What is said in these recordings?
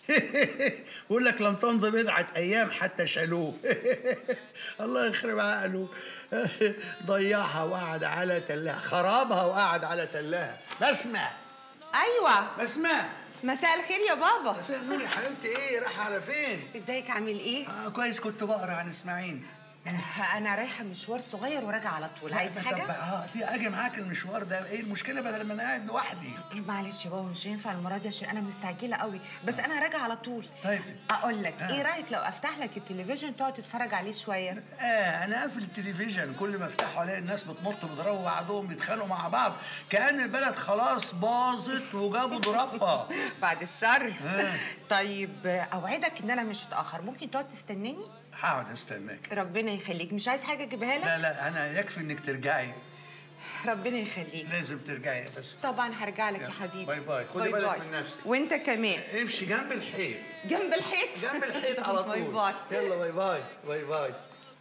بقول لك لم تمض بضعة أيام حتى شالوه الله يخرب عقله ضيعها وقعد على تلها خرابها وقعد على تلها بسمة ايوه بسمة مساء الخير يا بابا مساء النور يا حبيبتي ايه رايحة على فين؟ ازيك عامل ايه آه كويس كنت بقرا عن اسماعيل انا رايحه مشوار صغير وراجعه على طول عايز طب حاجه اه تيجي اجي معاك المشوار ده ايه المشكلة بدل ما انا قاعد لوحدي معلش يا بابا مش هينفع المره دي عشان انا مستعجله قوي بس انا راجعه على طول طيب اقول لك آه. ايه رايك لو افتح لك التلفزيون تقعد تتفرج عليه شويه اه انا قافل التلفزيون كل ما افتحه الاقي الناس بتنط وبيضربوا بعضهم بيتخانقوا مع بعض كأن البلد خلاص باظت وجابوا ضربها بعد الشر آه. طيب اوعدك ان انا مش هتاخر ممكن تقعد تستناني هقعد استناك ربنا يخليك مش عايز حاجه اجيبها لك لا لا انا يكفي انك ترجعي ربنا يخليك لازم ترجعي بس طبعا هرجع لك يا يلا، حبيبي باي باي. خدي باي بالك باي. من نفسك. وانت كمان امشي جنب الحيط جنب الحيط جنب الحيط على طول باي باي يلا باي باي باي باي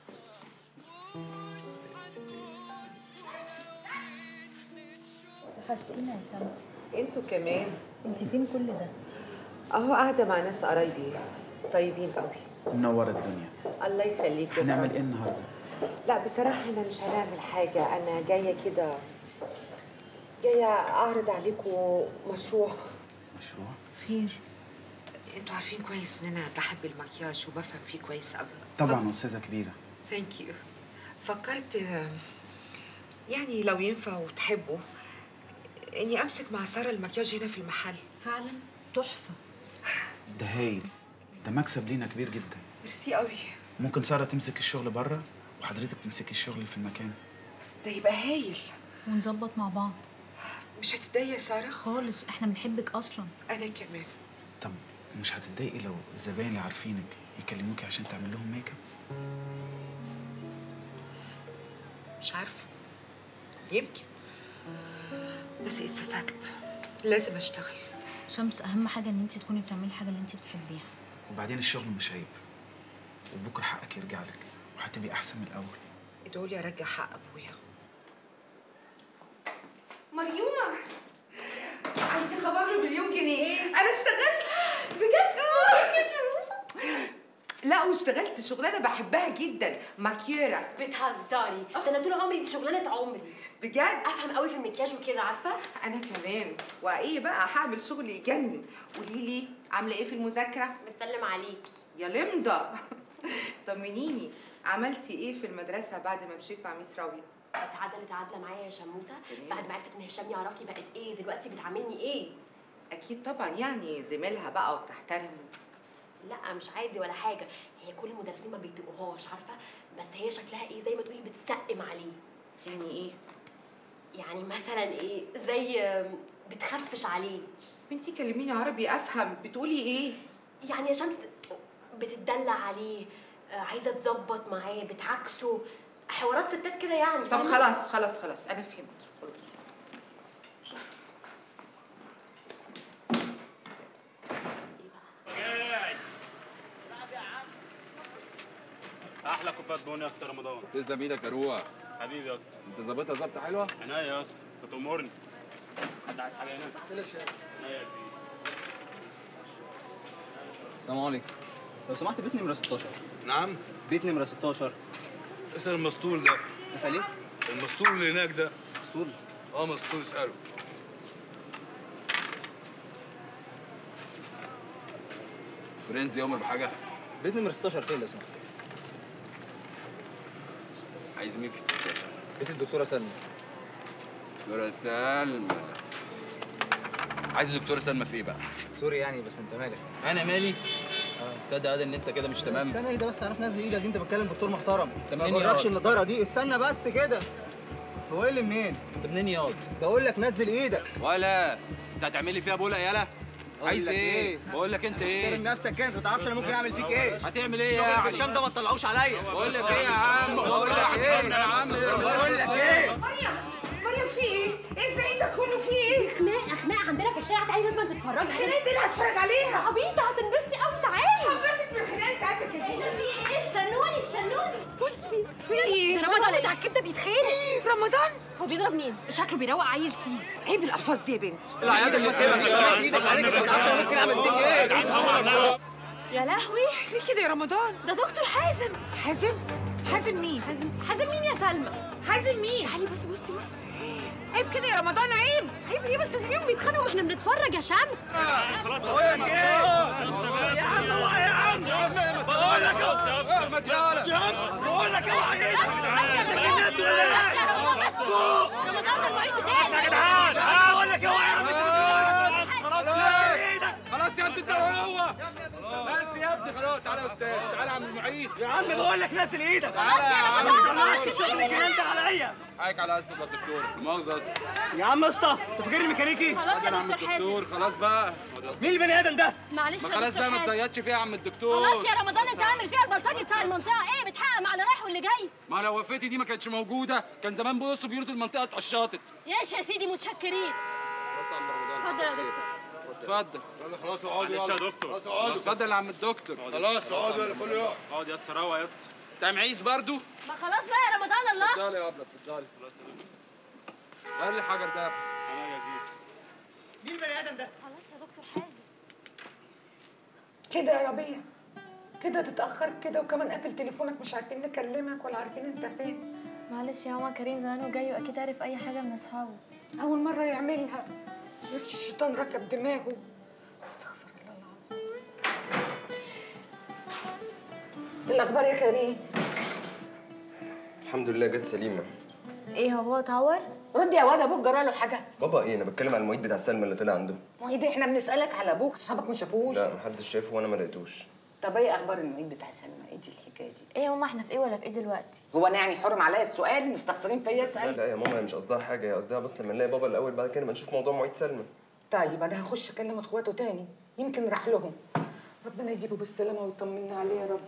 وحشتينا يا شمس انتوا كمان انت فين كل ده اهو قاعده مع ناس قرايبي طيبين قوي منور الدنيا الله يخليك يا هنعمل رب. ايه النهارده لا بصراحه انا مش هنعمل حاجه انا جايه كده جايه اعرض عليكم مشروع مشروع خير انتوا عارفين كويس ان انا بحب المكياج وبفهم فيه كويس قوي طبعا استاذه كبيره ثانك يو فكرت آه، يعني لو ينفع وتحبوا اني امسك مع ساره المكياج هنا في المحل فعلا تحفه ده هايل ده مكسب لينا كبير جدا ميرسي قوي ممكن ساره تمسك الشغل بره وحضرتك تمسكي الشغل في المكان ده يبقى هايل ونظبط مع بعض مش هتضايق يا ساره خالص احنا بنحبك اصلا انا كمان طب مش هتتضايقي لو الزباين اللي عارفينك يكلموكي عشان تعمل لهم ميك اب مش عارفه يمكن بس اتس فاكت لازم اشتغل شمس اهم حاجه ان انت تكوني بتعملي الحاجه اللي انت بتحبيها وبعدين الشغل مش عيب وبكره حقك يرجع لك وهتبقي احسن من الاول ادعوا لي ارجع حق ابويا مريومة عندي خبر مليون جنيه أنا اشتغلت بجد لا واشتغلت شغلانة بحبها جدا ماكيرة بتهزري ده انا طول عمري دي شغلانه عمري بجد افهم قوي في المكياج وكده عارفه أنا كمان وإيه بقى هعمل شغل يجنن قولي لي عاملة إيه في المذاكرة بتسلم عليكي يا لمضة طمنيني عملتي إيه في المدرسة بعد ما مشيت مع ميس راوية اتعدلت عادله معايا يا شموسه تمام. بعد ما عرفت ان هشام يعرفني بقت ايه دلوقتي بتعاملني ايه أكيد طبعا يعني زميلها بقى وبتحترمه لا مش عادي ولا حاجه هي كل المدرسين ما بيطيقوهاش عارفه بس هي شكلها ايه زي ما تقولي بتسقم عليه يعني إيه يعني مثلا ايه زي آم، بتخفش عليه بنتي كلميني عربي أفهم بتقولي إيه يعني يا شمس بتدلع عليه آه، عايزه تظبط معاه بتعكسه حوارات ستات كده يعني طب فاهمة؟ خلاص خلاص خلاص انا فهمت خلاص احلى كوبايه بون يا اسطى رمضان تسلم ايدك يا روح حبيبي يا اسطى انت ظابطها ظابطه حلوه عناية يا اسطى انت تأمرني حد عايز حاجه هنا؟ بلاش عناية يا كبير السلام عليكم لو سمحت بيت نمرة 16 نعم بيت نمرة 16 اسال المسطول ده اسال ايه؟ المسطول اللي هناك ده اسطول اه مسطول اساله برنس يا عمر بحاجه بيت نمرة 16 فين لو سمحت؟ عايز مين في 16 بيت الدكتورة سلمى دكتوره سلمى عايز دكتوره سلمى في ايه بقى سوري يعني بس انت مالك؟ انا مالي تصدق هذا ان انت كده مش تمام استنى اهدى بس عرفت نزل ايدك دي انت بتكلم دكتور محترم انت ما منين يا جربش واد؟ النضاره دي استنى بس كده هو ايه اللي منين؟ انت منين ياض بقول لك نزل ايدك ولا انت هتعملي فيها بولا يالا عايز لك ايه إيه؟ بقول لك انت ايه احترم نفسك كده انت ما تعرفش انا ممكن اعمل فيك ايه؟ هتعمل ايه شغل يعني البرشام ده ما تطلعوش عليا بقول لك ايه يا عم بقول لك ايه؟ يا عم بقول لك ايه؟ مريم مريم في ايه؟ ازاي ده كله في ايه؟ خناقه خناقه عندنا في الشارع تعالي لازم تتفرجي الخناقه دي اللي هتفرج عليها عبيطه هتنبسطي قوي تعالي هنبسط بالخناقه بتاعتك كده استنوني استنوني بصي في ايه؟ ده رمضان بتاع الكبده بيتخانق رمضان هو بيضرب مين شكله بيروق عيل سيس عيب الالفاظ دي يا بنت ايدك ما تهمش ايدك عليك ما تعرفش انا ممكن اعمل فيك ايه يا لهوي ليه كده يا رمضان ده دكتور حازم حازم حازم مين حازم حازم مين يا سلمى حازم مين تعالي بس بصي بصي عيب كده يا رمضان عيب عيب ايه بس تسيبيهم بيتخانقوا واحنا بنتفرج يا شمس خلاص يا عم اوعى يا عم بقول لك بقول لك اوعى رمضان ده المعيد بتاعي بقول لك اوعى يا عم خلاص يا ابني انت وهو بس يا ابني خلاص تعالى يا استاذ تعالى يا عم المعيد يا عم بقول لك نازل ايدك تعالى يا عم ما تطلعش الشغل الجنان ده عليا حقك على اسف يا دكتور مؤاخذه يا اسطى يا عم اسطى انت فاكرني ميكانيكي خلاص يا يا عم دكتور حازم الدكتور خلاص بقى مين البني ادم ده معلش ما يا خلاص دكتور بقى ما حازم تزيدش فيها يا عم الدكتور خلاص يا رمضان انت عامل فيها البلطجي بتاع المنطقه ايه بتحقق مع اللي رايح واللي جاي ما لو وقفتي دي ما كانتش موجوده كان زمان بصوا بيوت المنطقه اتقشطت ايش يا سيدي متشكرين بس يا عم رمضان اتفضل يا دكتور اتفضل يلا خلاص اقعدوا معلش يا يلا. دكتور خلاص اقعدوا اتفضل يا عم الدكتور خلاص اقعدوا يلا كله يقعد اقعد يا اسطى روق يا اسطى انت معيش برضو ما خلاص بقى يا رمضان الله اتفضلي يا ابله اتفضلي خلاص يا دكتور غير لي حجر ده انا يا كبير مين البني ادم ده خلاص يا دكتور حازم كده يا ربيع كده تتاخر كده وكمان قافل تليفونك مش عارفين نكلمك ولا عارفين انت فين معلش يا ماما كريم زمانه جاي واكيد عارف اي حاجه من اصحابه اول مره يعملها يرش الشيطان ركب دماغه استغفر الله العظيم إيه الاخبار يا كريم الحمد لله جت سليمه ايه هو بابا اتعور رد يا واد ابوك جراله حاجه بابا ايه انا بتكلم على المعيد بتاع سلمى اللي طلع عنده معيد احنا بنسالك على ابوك اصحابك ما شافوش لا محدش شافه وانا ما لقيتوش طب ايه اخبار المعيد بتاع سلمى ايه دي الحكايه دي ايه يا ماما احنا في ايه ولا في ايه دلوقتي هو انا يعني حرم عليا السؤال مستخسرين فيا لا اسال لا يا ماما هي مش قصدها حاجه هي قصدها بس لما نلاقي بابا الاول بعد كده ما نشوف موضوع معيد سلمى طيب انا هخش اكلم اخواته تاني يمكن راح لهم ربنا يجيبه بالسلامه ويطمنا عليه يا رب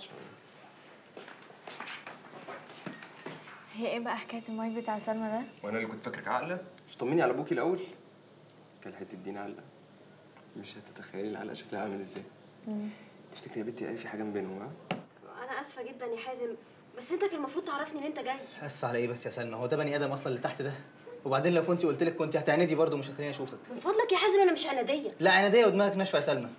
هي ايه بقى حكايه المعيد بتاع سلمى ده وانا اللي كنت فاكرك عاقله مش طمني على ابوكي الاول كان هتديني علقه مش هتتخيلي العلقه شكلها عامل ازاي تفتكري يا بنتي ايه في حاجه ما بينهم ها انا اسفه جدا يا حازم بس انت كان المفروض تعرفني ان انت جاي اسف على ايه بس يا سلمى هو ده بني ادم اصلا اللي تحت ده وبعدين لو كنت قلت لك كنت هتعندي برضه مش هتخليني اشوفك من فضلك يا حازم انا مش عناديه لا عناديه ودماغك ناشفه يا سلمى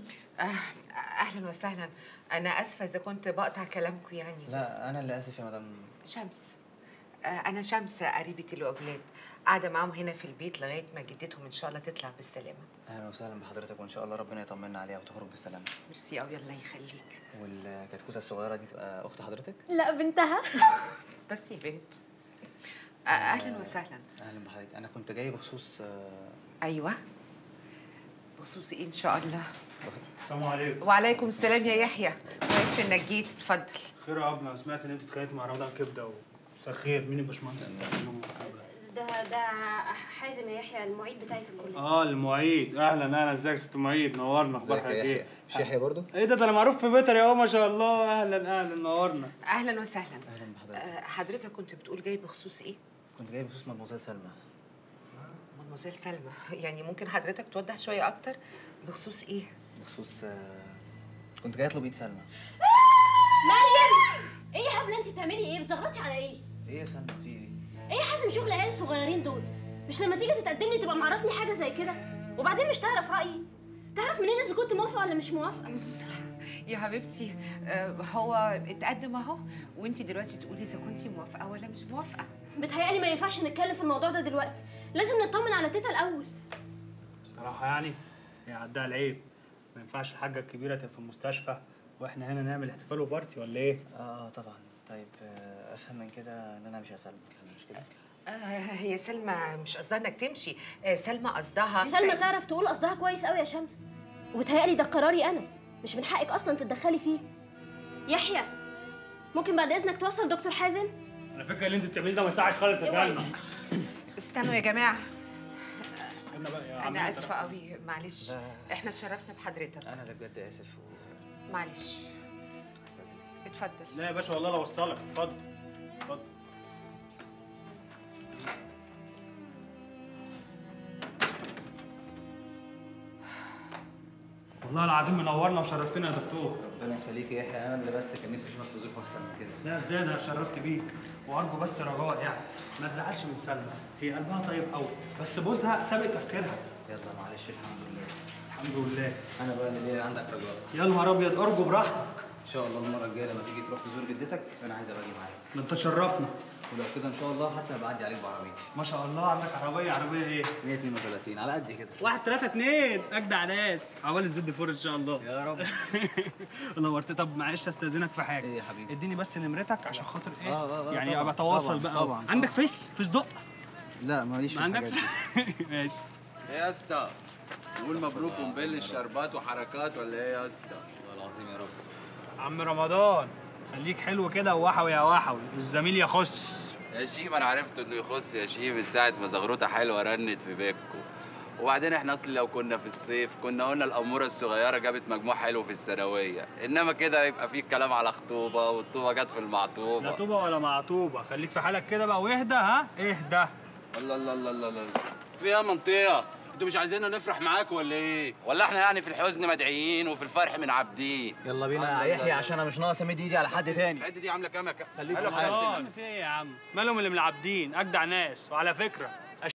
اهلا وسهلا انا اسفه اذا كنت بقطع كلامكم يعني لا انا اللي اسف يا مدام شمس آه، انا شمس قريبه الاولاد قاعده معاهم هنا في البيت لغايه ما جدتهم ان شاء الله تطلع بالسلامه اهلا وسهلا بحضرتك وان شاء الله ربنا يطمنا عليها وتخرج بالسلامه ميرسي قوي الله يخليك والكتكوته الصغيره دي تبقى اخت حضرتك لا بنتها بس يا بنت آه، اهلا وسهلا اهلا بحضرتك انا كنت جاي بخصوص آه، ايوه بخصوص ايه ان شاء الله السلام عليكم وعليكم السلام يا يحيى كويس انك جيت اتفضل خير يا ابني انا سمعت ان انت اتخانقت مع رمضان كبده مساء الخير مين الباشمهندس ده ده حازم يا يحيى المعيد بتاعي في الكليه اه المعيد اهلا اهلا ازيك يا ست معيد نورنا ازيك اخبارك يا ايه يحيى مش يحيى برضه ايه ده ده انا معروف في بيتر يا ما شاء الله اهلا اهلا نورنا اهلا وسهلا اهلا بحضرتك آه، حضرتك كنت بتقول جاي بخصوص ايه كنت جاي بخصوص مدموزيل سلمى مدموزيل سلمى يعني ممكن حضرتك توضح شويه اكتر بخصوص ايه بخصوص آه، كنت جاي اطلب ايد سلمى مريم ايه يا هبله انت بتعملي ايه بتزغرطي على ايه ايه يا سلمى في ايه ايه يا حازم شغل العيال الصغيرين دول مش لما تيجي تتقدم لي تبقى معرفني حاجه زي كده وبعدين مش تعرف رايي تعرف منين اذا كنت موافقه ولا مش موافقه يا حبيبتي آه، هو اتقدم اهو وانت دلوقتي تقولي اذا كنت موافقه ولا مش موافقه بتهيألي ما ينفعش نتكلم في الموضوع ده دلوقتي لازم نطمن على تيتا الاول بصراحه يعني هي عدها العيب ما ينفعش الحاجه الكبيره تبقى في المستشفى واحنا هنا نعمل احتفال وبارتي ولا ايه اه اه طبعا طيب آه، افهم من كده ان انا مش يا سلمى مش كده آه، هي سلمى مش قصدها انك تمشي آه، سلمى قصدها سلمى تعرف تقول قصدها كويس قوي يا شمس وبتهيألي ده قراري انا مش من حقك اصلا تتدخلي فيه يحيى ممكن بعد اذنك توصل دكتور حازم على فكره اللي انت بتعمليه ده ما يصحش خالص يا سلمى استنوا يا جماعه استنى بقى يا عم انا انت اسفه قوي معلش لا. احنا اتشرفنا بحضرتك انا اللي بجد اسف و معلش استاذنك اتفضل لا يا باشا والله لو وصلك اتفضل اتفضل والله العظيم منورنا وشرفتنا يا دكتور ربنا يخليك يا يحيى انا اللي بس كان نفسي اشوفك في ظروف احسن من كده لا ازاي ده انا اتشرفت بيك وارجو بس رجاء يعني ما تزعلش من سلمى هي قلبها طيب قوي بس بوزها سابق تفكيرها يلا معلش الحمد لله الحمد لله انا بقى اللي ليا عندك رجاء يا نهار ابيض ارجو براحتك ان شاء الله المره الجايه لما تيجي تروح تزور جدتك انا عايز ابقى اجي معاك ده انت شرفنا ولو كده ان شاء الله حتى هبقى اعدي عليك بعربيتي ما شاء الله عندك عربيه عربيه ايه 132 على قد كده واحد ثلاثة اتنين أجدع ناس عوال الزد فور إن شاء الله يا رب نورت طب معلش أستأذنك في حاجة ايه يا حبيبي اديني بس نمرتك عشان خاطر إيه آه، آه، يعني طبعاً، أبقى أتواصل طبعاً، بقى طبعاً، عندك طبعاً. فيس فيس دق لا ماليش ما عندكش ماشي يا اسطى قول مبروك ومبل الشربات وحركات ولا ايه يا اسطى؟ والله العظيم يا رب عم رمضان خليك حلو كده ووحوي يا وحوي الزميل يخص يا شيم انا عرفت انه يخص يا شيم من ساعه ما زغروطه حلوه رنت في بيتكو وبعدين احنا اصل لو كنا في الصيف كنا قلنا الاموره الصغيره جابت مجموع حلو في الثانويه انما كده يبقى في كلام على خطوبه والطوبه جت في لا المعطوبه طوبة ولا معطوبة خليك في حالك كده بقى واهدى ها اهدى الله الله الله الله الله في ايه يا منطقه انتوا مش عايزيننا نفرح معاكم ولا ايه ولا احنا يعني في الحزن مدعيين وفي الفرح من عابدين يلا بينا يا يحيى عشان انا مش ناقص امد ايدي على حد تاني الحته دي عامله كام يا كا- خليك حلو في حالك. حالتنا. رمضان في ايه يا عم مالهم اللي ملعبدين اجدع ناس وعلى فكرة